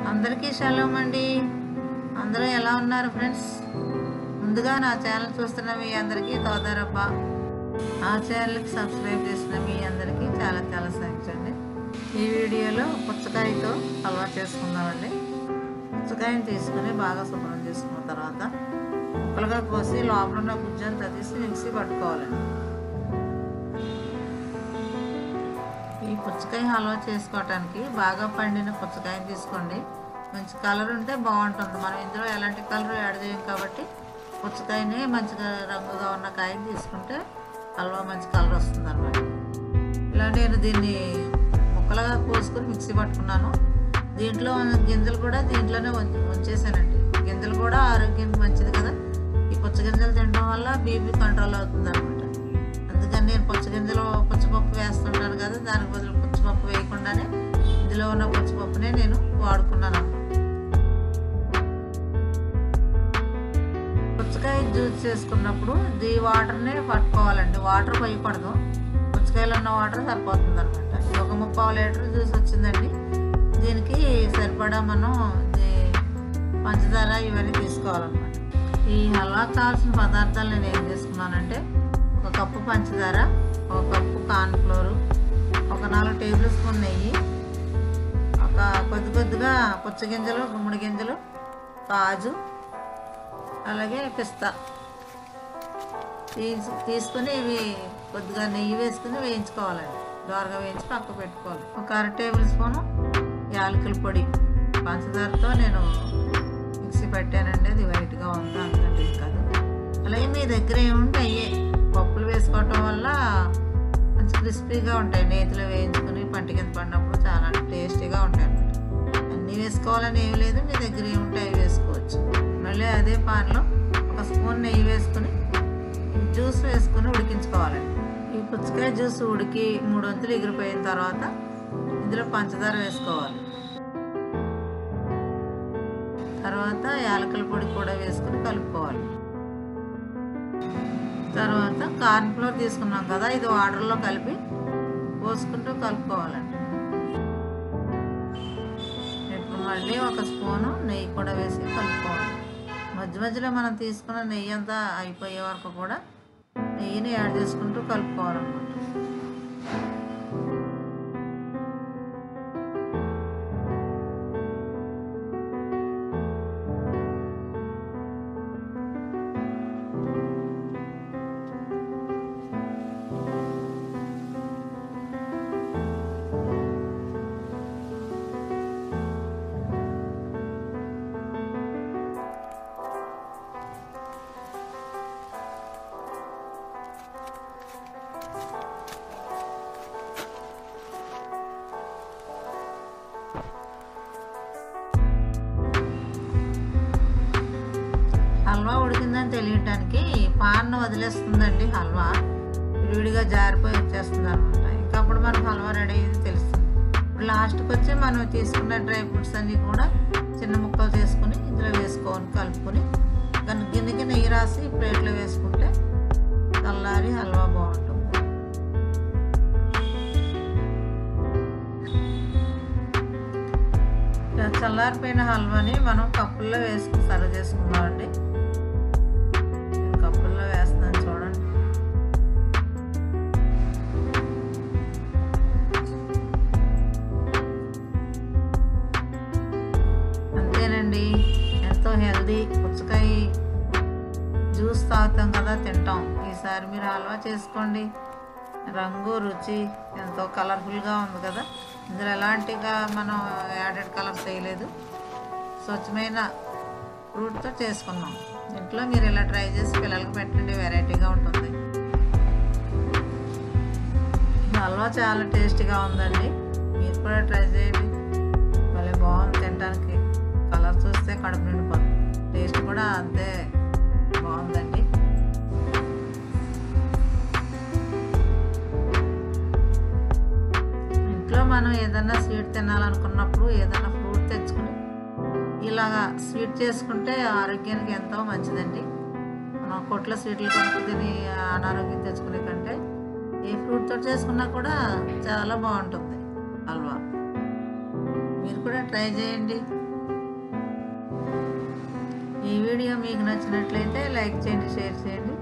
అందరికీ షలోమ్ అండి అందరూ ఎలా ఉన్నారు ఫ్రెండ్స్ ముందుగా నా ఛానల్ చూస్తున్న మీ అందరికీ తోదారబ్బ ఆ ఛానల్కి సబ్స్క్రైబ్ చేసిన మీ అందరికీ చాలా చాలా థ్యాంక్స్ అండి ఈ వీడియోలో పుచ్చకాయతో హల్వా చేసుకుందామండి పుచ్చకాయని తీసుకుని బాగా శుభ్రం చేసుకున్న తర్వాత ముక్కలుగా కోసి లోపల ఉన్న గుజ్జంతా తీసి మిక్సీ పట్టుకోవాలండి ఈ పుచ్చకాయ హల్వా చేసుకోవటానికి బాగా పండిన పుచ్చకాయని తీసుకోండి మంచి కలర్ ఉంటే బాగుంటుంది మనం ఇందులో ఎలాంటి కలర్ యాడ్ చేయం కాబట్టి పుచ్చకాయని మంచిగా రంగుగా ఉన్న కాయని తీసుకుంటే హల్వా మంచి కలర్ వస్తుంది అనమాట ఇలా నేను దీన్ని ముక్కలుగా కోసుకొని మిక్సీ పట్టుకున్నాను దీంట్లో ఉన్న గింజలు కూడా దీంట్లోనే ఉంచ- ఉంచేసానండి గింజలు కూడా ఆరోగ్యానికి మంచిది కదా ఈ పుచ్చగింజలు తినడం వల్ల బీపీ కంట్రోల్ అవుతుంది అనమాట అందుకని నేను పుచ్చగింజలు పుచ్చపప్పు వేస్తుంటాను కదా దానికి బదులు పుచ్చపప్పు వేయకుండానే ఇందులో ఉన్న పుచ్చపప్పునే నేను వాడుకున్నాను అన్నమాట. పుచ్చకాయ జ్యూస్ చేసుకున్నప్పుడు ఈ వాటర్ని పట్టుకోవాలండి వాటర్ పోయకూడదు పుచ్చకాయలో ఉన్న వాటర్ సరిపోతుంది అనమాట ఒక ముప్పావు లీటర్ జ్యూస్ వచ్చిందండి దీనికి సరిపడా మనం ఇది పంచదార ఇవన్నీ తీసుకోవాలన్నమాట ఈ హల్వా కావాల్సిన పదార్థాలు నేను ఏం తీసుకున్నానంటే ఒక కప్పు పంచదార ఒక కప్పు కార్న్ఫ్లోరు ఒక నాలుగు టేబుల్ స్పూన్ నెయ్యి ఒక కొద్ది కొద్దిగా పుచ్చగింజలు గుమ్మడి గింజలు కాజు అలాగే పిస్తా తీసు తీసుకుని ఇవి కొద్దిగా నెయ్యి వేసుకుని వేయించుకోవాలండి దోరగా వేయించి పక్క పెట్టుకోవాలి ఒక అర టేబుల్ స్పూను యాలకుల పొడి పంచదారతో నేను మిక్సీ పెట్టానండి అది వైట్గా ఉంది అంతంటే కాదు అలాగే మీ దగ్గర ఏముంటే అయ్యే పప్పులు వేసుకోవటం వల్ల మంచి క్రిస్పీగా ఉంటాయి నేతిలో వేయించుకుని పంట కింద పడినప్పుడు చాలా టేస్టీగా ఉంటాయి అన్నమాట అన్నీ వేసుకోవాలని ఏమి లేదు మీ దగ్గర ఏముంటే అవి వేసుకోవచ్చు మళ్ళీ అదే పాన్లో ఒక స్పూన్ నెయ్యి వేసుకుని జ్యూస్ వేసుకుని ఉడికించుకోవాలండి ఈ పుచ్చకాయ జ్యూస్ ఉడికి మూడు వంతులు ఎగిరిపోయిన తర్వాత ఇందులో పంచదార వేసుకోవాలి తర్వాత యాలకుల పొడి కూడా వేసుకుని కలుపుకోవాలి తర్వాత కార్న్ ఫ్లోర్ తీసుకున్నాం కదా ఇది వాటర్లో కలిపి పోసుకుంటూ కలుపుకోవాలండి ఇప్పుడు మళ్ళీ ఒక స్పూను నెయ్యి కూడా వేసి కలుపుకోవాలి మధ్య మధ్యలో మనం తీసుకున్న నెయ్యి అంతా అయిపోయే వరకు కూడా నెయ్యిని యాడ్ చేసుకుంటూ కలుపుకోవాలన్నమాట హల్వా ఉడికిందని తెలియటానికి పాన్ వదిలేస్తుందండి హల్వా విడివిడిగా జారిపోయి వచ్చేస్తుంది అనమాట ఇంకా అప్పుడు మనకు హల్వా రెడీ అయ్యింది తెలుస్తుంది ఇప్పుడు లాస్ట్కి వచ్చి మనం తీసుకున్న డ్రై ఫ్రూట్స్ అన్నీ కూడా చిన్న ముక్కలు చేసుకుని ఇందులో వేసుకోవాలి కలుపుకొని దాని గిన్నెకి నెయ్యి రాసి ప్లేట్లో వేసుకుంటే చల్లారి హల్వా బాగుంటుంది ఇలా చల్లారిపోయిన హల్వాని మనం కప్పుల్లో వేసుకుని సర్వ్ చేసుకుందామండి నేను కప్పుల్లో వేస్తున్నాను చూడండి అంతేనండి ఎంతో హెల్దీ పుచ్చకాయ జ్యూస్ తాగుతాం కదా తింటాం ఈసారి మీరు హల్వా చేసుకోండి రంగు రుచి ఎంతో కలర్ఫుల్గా ఉంది కదా ఇందులో ఎలాంటిగా మనం యాడెడ్ కలర్ చేయలేదు స్వచ్ఛమైన ఫ్రూట్తో చేసుకున్నాం ఇంట్లో మీరు ఇలా ట్రై చేసి పిల్లలకి పెట్టండి వెరైటీగా ఉంటుంది ఈ హల్వా చాలా టేస్టీగా ఉందండి మీరు కూడా ట్రై చేయండి భలే బాగుంది తినడానికి కలర్ చూస్తే కడుపు నిండిపోతుంది టేస్ట్ కూడా అంతే బాగుందండి ఇంట్లో మనం ఏదైనా స్వీట్ తినాలనుకున్నప్పుడు ఏదైనా ఫ్రూట్ తెచ్చుకుని ఇలాగా స్వీట్ చేసుకుంటే ఆరోగ్యానికి ఎంతో మంచిదండి మనం కొట్ల స్వీట్లు కొనుక్కు తిని అనారోగ్యం తెచ్చుకునే కంటే ఏ ఫ్రూట్తో చేసుకున్నా కూడా చాలా బాగుంటుంది హల్వా మీరు కూడా ట్రై చేయండి వీడియో మీకు నచ్చినట్లయితే లైక్ చేయండి షేర్ చేయండి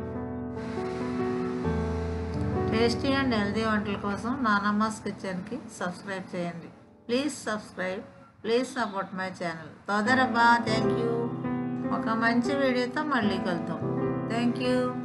టేస్టీ అండ్ హెల్తీ వంటల కోసం నానమ్మస్ కిచెన్కి సబ్స్క్రైబ్ చేయండి please subscribe please support my channel తొదరబ్బా థ్యాంక్ యూ ఒక మంచి వీడియోతో మళ్ళీ కలుద్దాం థ్యాంక్ యూ